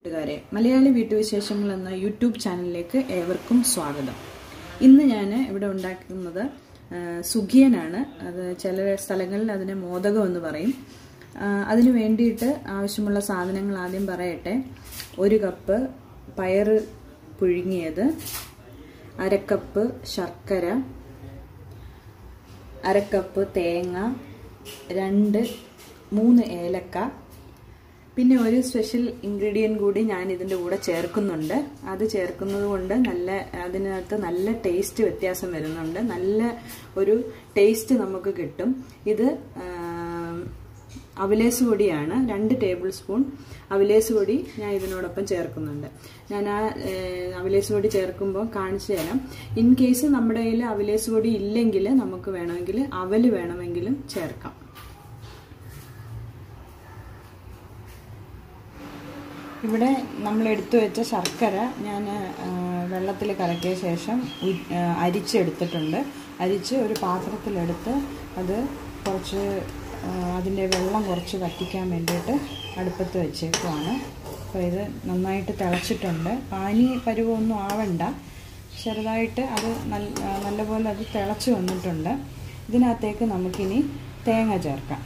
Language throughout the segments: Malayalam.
കൂട്ടുകാരെ മലയാളി വീട്ടുവിശേഷങ്ങൾ എന്ന യൂട്യൂബ് ചാനലിലേക്ക് ഏവർക്കും സ്വാഗതം ഇന്ന് ഞാൻ ഇവിടെ ഉണ്ടാക്കുന്നത് ആ, സുഖിയനാണ് അത് ചില സ്ഥലങ്ങളിൽ അതിനെ മോദകം എന്ന് പറയും ആ, അതിനു വേണ്ടിയിട്ട് ആവശ്യമുള്ള സാധനങ്ങൾ ആദ്യം പറയട്ടെ ഒരു കപ്പ് പയറ് പുഴുങ്ങിയത് അരക്കപ്പ് ശർക്കര അരക്കപ്പ് തേങ്ങ രണ്ട് മൂന്ന് ഏലക്ക പിന്നെ ഒരു സ്പെഷ്യൽ ഇൻഗ്രീഡിയൻറ്റ് കൂടി ഞാൻ ഇതിൻ്റെ കൂടെ ചേർക്കുന്നുണ്ട് അത് ചേർക്കുന്നത് കൊണ്ട് നല്ല അതിനകത്ത് നല്ല ടേസ്റ്റ് വ്യത്യാസം വരുന്നുണ്ട് നല്ല ഒരു ടേസ്റ്റ് നമുക്ക് കിട്ടും ഇത് അവിലേസ് പൊടിയാണ് രണ്ട് ടേബിൾ സ്പൂൺ അവിലേസ് പൊടി ഞാൻ ഇതിനോടൊപ്പം ചേർക്കുന്നുണ്ട് ഞാൻ ആ അവിലേസ് പൊടി ചേർക്കുമ്പോൾ കാണിച്ചു തരാം ഇൻ കേസ് നമ്മുടെ കയ്യിൽ അവിലേസ് പൊടി ഇല്ലെങ്കിൽ നമുക്ക് വേണമെങ്കിൽ അവൽ വേണമെങ്കിലും ചേർക്കാം ഇവിടെ നമ്മൾ എടുത്തു വെച്ച ശർക്കര ഞാൻ വെള്ളത്തിൽ കലക്കിയ ശേഷം ഉ- ആ, അരിച്ചെടുത്തിട്ടുണ്ട് അരിച്ച് ഒരു പാത്രത്തിലെടുത്ത് അത് കുറച്ച് ആ, അതിൻ്റെ വെള്ളം കുറച്ച് വറ്റിക്കാൻ വേണ്ടിയിട്ട് അടുപ്പത്ത് വെച്ചേക്കുവാണ് അപ്പോൾ ഇത് നന്നായിട്ട് തിളച്ചിട്ടുണ്ട് പാനി പരുവമൊന്നും ആവണ്ട ചെറുതായിട്ട് അത് നല്ല ആ, നല്ലപോലെ അത് തിളച്ച് വന്നിട്ടുണ്ട് ഇതിനകത്തേക്ക് നമുക്കിനി തേങ്ങ ചേർക്കാം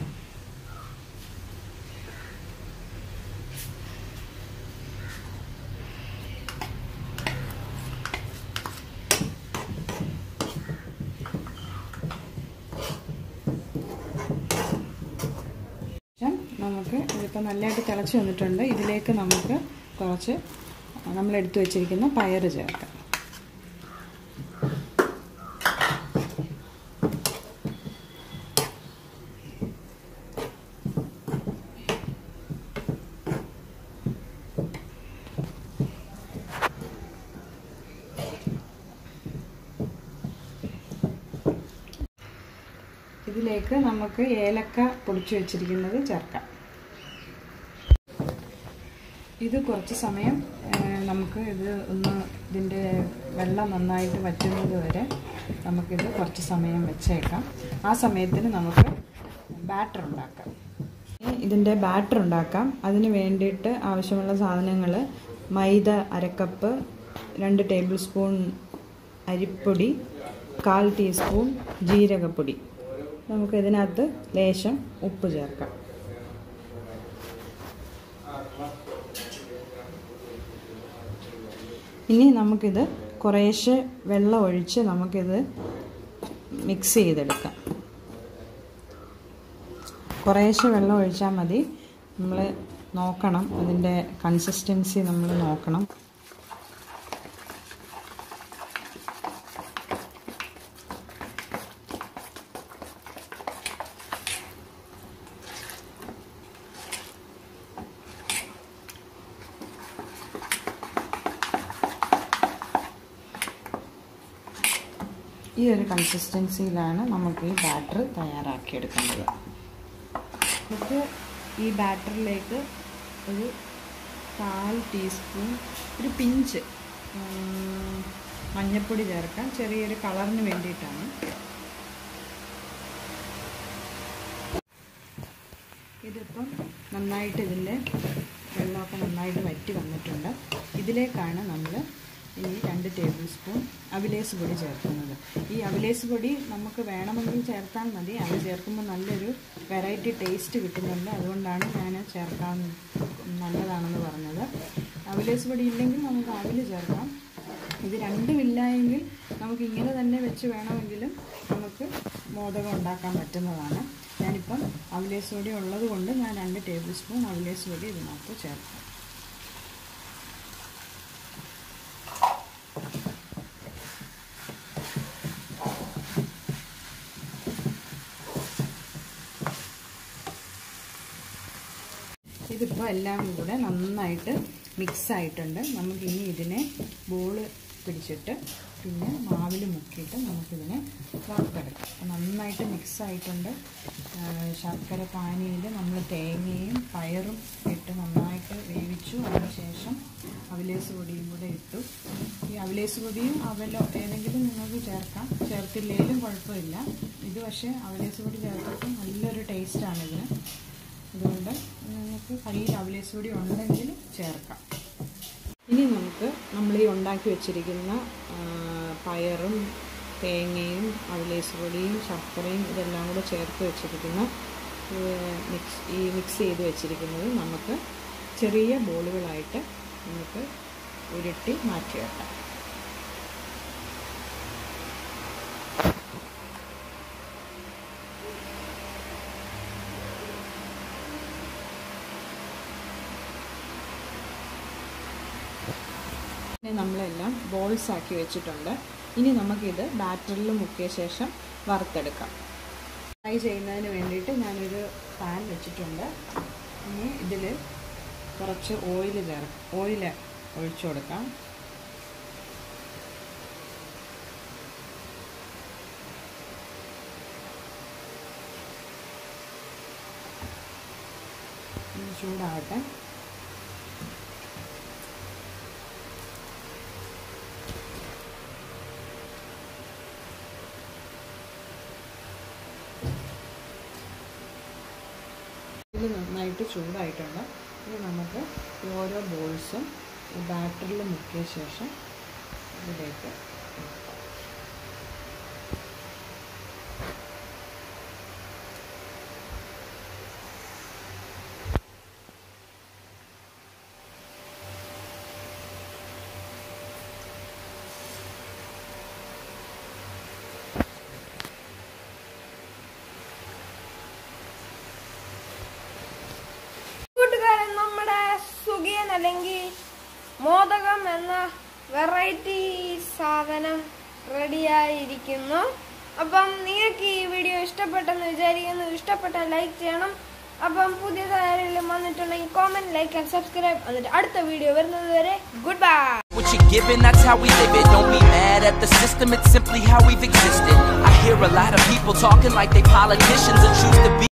ശേഷം നമുക്ക് ഇതിപ്പോൾ നല്ലതായിട്ട് തിളച്ച് വന്നിട്ടുണ്ട് ഇതിലേക്ക് നമുക്ക് കുറച്ച് നമ്മൾ എടുത്തു വെച്ചിരിക്കുന്ന പയറ് ചേർക്കാം ഇതിലേക്ക് നമുക്ക് ഏലക്ക പൊടിച്ചു വെച്ചിരിക്കുന്നത് ചേർക്കാം ഇത് കുറച്ച് സമയം ആ, നമുക്ക് ഇത് ഒന്ന് ഇതിൻ്റെ വെള്ളം നന്നായിട്ട് വറ്റുന്നത് വരെ നമുക്കിത് കുറച്ച് സമയം വെച്ചേക്കാം ആ സമയത്തിന് നമുക്ക് ബാറ്റർ ഉണ്ടാക്കാം ഇനി ഇതിൻ്റെ ബാറ്റർ ഉണ്ടാക്കാം അതിന് വേണ്ടിയിട്ട് ആവശ്യമുള്ള സാധനങ്ങൾ മൈദ അരക്കപ്പ് രണ്ട് ടേബിൾ സ്പൂൺ അരിപ്പൊടി കാൽ ടീസ്പൂൺ ജീരകപ്പൊടി നമുക്ക് ഇതിനകത്ത് ലേശം ഉപ്പ് ചേർക്കാം ഇനി നമുക്കിത് കുറേശ്ശെ വെള്ളം ഒഴിച്ച് നമുക്കിത് മിക്സ് ചെയ്തെടുക്കാം കുറേശ്ശെ വെള്ളം ഒഴിച്ചാൽ മതി നമ്മൾ നോക്കണം അതിൻ്റെ കൺസിസ്റ്റൻസി നമ്മൾ നോക്കണം ഈ ഒരു കൺസിസ്റ്റൻസിയിലാണ് നമുക്ക് ഈ ബാറ്റർ തയ്യാറാക്കിയെടുക്കേണ്ടത് നമുക്ക് ഈ ബാറ്ററിലേക്ക് ഒരു കാൽ ടീസ്പൂൺ ഒരു പിഞ്ച് ഉം, മഞ്ഞൾപ്പൊടി ചേർക്കാം ചെറിയൊരു കളറിന് വേണ്ടിയിട്ടാണ് ഇതിപ്പം നന്നായിട്ട് ഇതിൻ്റെ വെള്ളമൊക്കെ നന്നായിട്ട് വറ്റി വന്നിട്ടുണ്ട് ഇതിലേക്കാണ് നമ്മൾ ഈ രണ്ട് ടേബിൾ സ്പൂൺ അവിലേസ് പൊടി ചേർക്കുന്നത് ഈ അവിലേസ് പൊടി നമുക്ക് വേണമെങ്കിൽ ചേർത്താൽ മതി അത് ചേർക്കുമ്പോൾ നല്ലൊരു വെറൈറ്റി ടേസ്റ്റ് കിട്ടുന്നുണ്ട് അതുകൊണ്ടാണ് ഞാൻ ചേർക്കാൻ നല്ലതാണെന്ന് പറഞ്ഞത് അവിലേസ് പൊടി ഇല്ലെങ്കിൽ നമുക്ക് അവിൽ ചേർക്കാം ഇത് രണ്ടും ഇല്ലായെങ്കിൽ നമുക്ക് ഇങ്ങനെ തന്നെ വെച്ച് വേണമെങ്കിലും നമുക്ക് മോദകം ഉണ്ടാക്കാൻ പറ്റുന്നതാണ് ഞാനിപ്പം അവിലേസ് പൊടി ഉള്ളത് കൊണ്ട് ഞാൻ രണ്ട് ടേബിൾ സ്പൂൺ അവിലേസ് പൊടി ഇതിനകത്ത് ചേർക്കാം ഇതിപ്പോൾ എല്ലാം കൂടെ നന്നായിട്ട് മിക്സ് ആയിട്ടുണ്ട് നമുക്കിനി ഇതിനെ ബോള് പിടിച്ചിട്ട് പിന്നെ മാവിൽ മുക്കിയിട്ട് നമുക്കിതിനെ വറുത്തെടുക്കാം അപ്പോൾ നന്നായിട്ട് മിക്സ് ആയിട്ടുണ്ട് ആ, ശർക്കര പാനിയിൽ നമ്മൾ തേങ്ങയും പയറും ഇട്ട് നന്നായിട്ട് വേവിച്ചു അതിനുശേഷം അവിലേസ് പൊടിയും കൂടെ ഇട്ടു ഈ അവിലേസ് പൊടിയും അവലോ ഏതെങ്കിലും നിങ്ങൾക്ക് ചേർക്കാം ചേർത്തില്ലെങ്കിലും കുഴപ്പമില്ല ഇത് പക്ഷേ അവിലേസ് പൊടി ചേർത്തിട്ട് നല്ലൊരു ടേസ്റ്റാണ് ഇതിന് അതുകൊണ്ട് നിങ്ങൾക്ക് കയ്യിൽ അവലേസ് പൊടി ഉണ്ടെങ്കിൽ ചേർക്കാം ഇനി നമുക്ക് നമ്മൾ ഈ ഉണ്ടാക്കി വെച്ചിരിക്കുന്ന ആ, പയറും തേങ്ങയും അവലേസ് പൊടിയും ശർക്കരയും ഇതെല്ലാം കൂടെ ചേർത്ത് വെച്ചിരിക്കുന്ന മിക്സ് ഈ മിക്സ് ചെയ്ത് വെച്ചിരിക്കുന്നത് നമുക്ക് ചെറിയ ബോളുകളായിട്ട് നമുക്ക് ഉരുട്ടി മാറ്റി വെക്കാം ഇനി നമ്മളെല്ലാം ബോൾസ് ആക്കി വെച്ചിട്ടുണ്ട് ഇനി നമുക്കിത് ബാറ്ററിൽ മുക്കിയ ശേഷം വറുത്തെടുക്കാം ഫ്രൈ ചെയ്യുന്നതിന് വേണ്ടിയിട്ട് ഞാനൊരു പാൻ വെച്ചിട്ടുണ്ട് ഇനി ഇതിൽ കുറച്ച് ഓയിൽ ചേർ ഓയിൽ ഒഴിച്ചു കൊടുക്കാം ഇത് ചൂടാകട്ടെ ഇത് നന്നായിട്ട് ചൂടായിട്ടുണ്ട് ഇനി നമുക്ക് ഈ ഓരോ ബോൾസും ബാറ്ററിൽ മുക്കിയ ശേഷം ഇതിലേക്ക് ഇടാം. കൂട്ടുകാരൻ നമ്മുടെ സുഖിയൻ അല്ലെങ്കിൽ മോദകം എന്ന വെറൈറ്റി സാധനം റെഡിയായിരിക്കുന്നു അപ്പം നിങ്ങൾക്ക് ഈ വീഡിയോ ഇഷ്ടപ്പെട്ടെന്ന് വിചാരിക്കുന്നു ഇഷ്ടപ്പെട്ട ലൈക്ക് ചെയ്യണം അപ്പം പുതിയതാരെങ്കിലും വന്നിട്ടുണ്ടെങ്കിൽ കോമന്റ് ലൈക്ക് ആൻഡ് സബ്സ്ക്രൈബ് എന്നിട്ട് അടുത്ത വീഡിയോ വരുന്നത് വരെ good bye What you're giving, that's how we live it. Don't be mad at the system, it's simply how we've existed. I hear a lot of people talking like they politicians and choose to be.